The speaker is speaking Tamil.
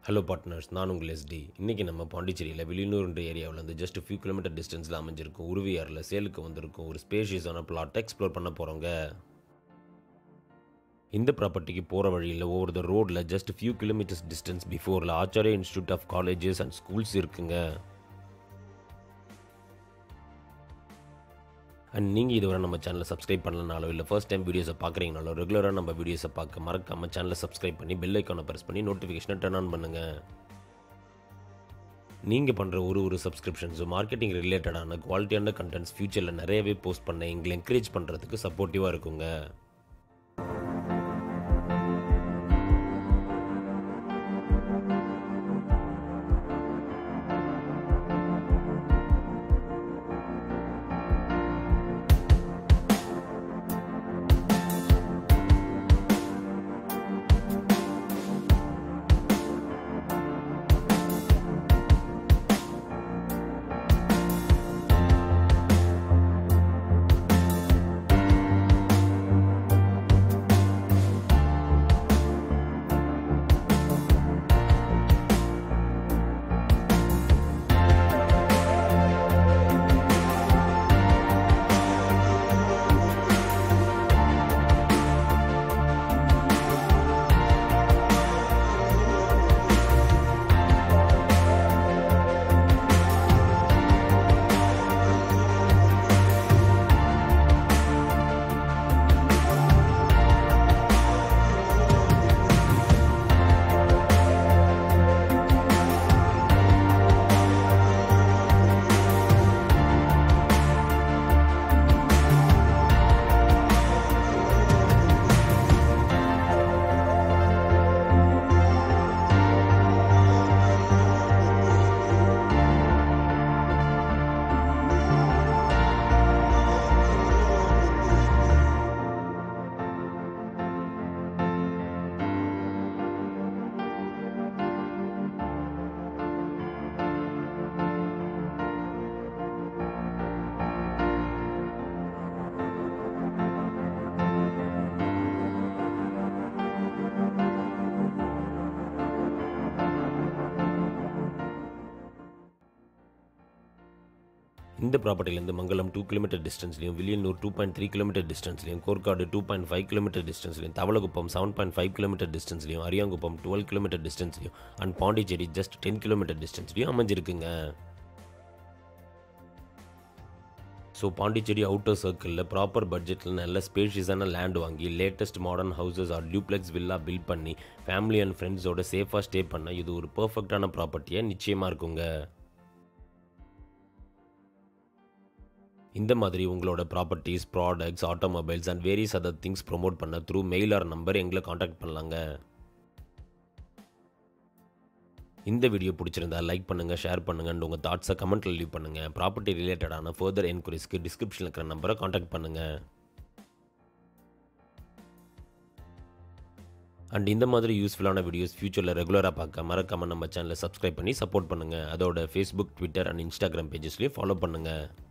ஹலோ பார்ட்னர்ஸ் நான் உங்கள் எஸ்டி இன்றைக்கி நம்ம பாண்டிச்சேரியில் வெளியூர்ன்ற ஏரியாவில் வந்து ஜஸ்ட் ஃபியூ கிலோமீட்டர் டிஸ்டன்ஸில் அமைஞ்சிருக்கும் உருவியாரில் சேலுக்கு வந்திருக்கும் ஒரு ஸ்பேஷியஸான பிளாட் எக்ஸ்ப்ளோர் பண்ண போகிறோங்க இந்த ப்ராப்பர்ட்டிக்கு போகிற வழியில் ஓவர் த ரோடில் ஜஸ்ட் ஃபியூ கிலோமீட்டர்ஸ் டிஸ்டன்ஸ் பிஃபோரில் Achariya institute of colleges and schools இருக்குங்க அண்ட் நீங்கள் இதுவரை நம்ம சேனலை சப்ஸ்கிரைப் பண்ணலனாலோ இல்லை ஃபர்ஸ்ட் டைம் வீடியோஸை பார்க்குறீங்கனாலோ ரெகுலராக நம்ம வீடியோஸை பார்க்க மறக்காம சேனலை சப்ஸ்கிரைப் பண்ணி பெல் ஐக்கானை ப்ரெஸ் பண்ணி நோட்டிஃபிகேஷனை டர்ன் ஆன் பண்ணுங்கள் நீங்கள் பண்ணுற ஒரு ஒரு சப்ஸ்கிரிப்ஷன்ஸும் மார்க்கெட்டிங் ரிலேட்டடான குவாலிட்டியான கண்டென்ட்ஸ் ஃப்யூச்சரில் நிறையவே போஸ்ட் பண்ண எங்களை என்கரேஜ் பண்ணுறதுக்கு சப்போர்ட்டிவாக இருக்குங்க இந்த ப்ராப்பர்ட்டிலேருந்து மங்கலம் டூ கிலோமீட்டர் டிஸ்டன்ஸ்லையும் Villianur two point three kilometer டிஸ்டன்ஸ்லையும் Korkadu two point five kilometer டிஸ்டன்ஸ்லையும் Thavalakuppam seven point five kilometer டிஸ்டன்ஸ்லையும் அரியாங்குப்பம் டுவெல் கிலோமீட்டர் டிஸ்டன்ஸ்லையும் and Pondicherry just ten kilometer டிஸ்டன்ஸ்லையும் அமைஞ்சிருக்குங்க ஸோ பாண்டிச்சேரி அவுட்டர் சர்க்கிளில் ப்ராப்பர் பட்ஜெட்டில் நல்ல ஸ்பேஷியஸான லேண்ட் வாங்கி latest modern houses or duplex villa build பண்ணி ஃபேமிலி அண்ட் ஃப்ரெண்ட்ஸோட சேஃபாக ஸ்டே பண்ண இது ஒரு பர்ஃபெக்டான ப்ராப்பர்ட்டியாக நிச்சயமாக இருக்குங்க இந்த மாதிரி உங்களோட properties products automobiles and various other things promote பண்ண த்ரூ மெயில் ஆர் நம்பர் எங்களை காண்டாக்ட் பண்ணலாங்க இந்த வீடியோ பிடிச்சிருந்தா லைக் பண்ணுங்கள் ஷேர் பண்ணுங்கள் அண்ட் உங்கள் தாட்ஸை கமெண்ட்டில் லீவ் பண்ணுங்கள் ப்ராப்பர்ட்டி ரிலேட்டடான ஃபர்தர் என்கொயரிஸ்க்கு டிஸ்கிரிப்ஷனில் இருக்கிற நம்பரை காண்டாக்ட் பண்ணுங்கள் அண்ட் இந்த மாதிரி யூஸ்ஃபுல்லான வீடியோஸ் ஃபியூச்சரில் ரெகுலராக பார்க்க மறக்காமல் நம்ம சேனலை சப்ஸ்கிரைப் பண்ணி சப்போர்ட் பண்ணுங்கள் அதோட ஃபேஸ்புக் ட்விட்டர் அண்ட் இன்ஸ்டாகிராம் பேஜஸ்லேயும் ஃபாலோ பண்ணுங்கள்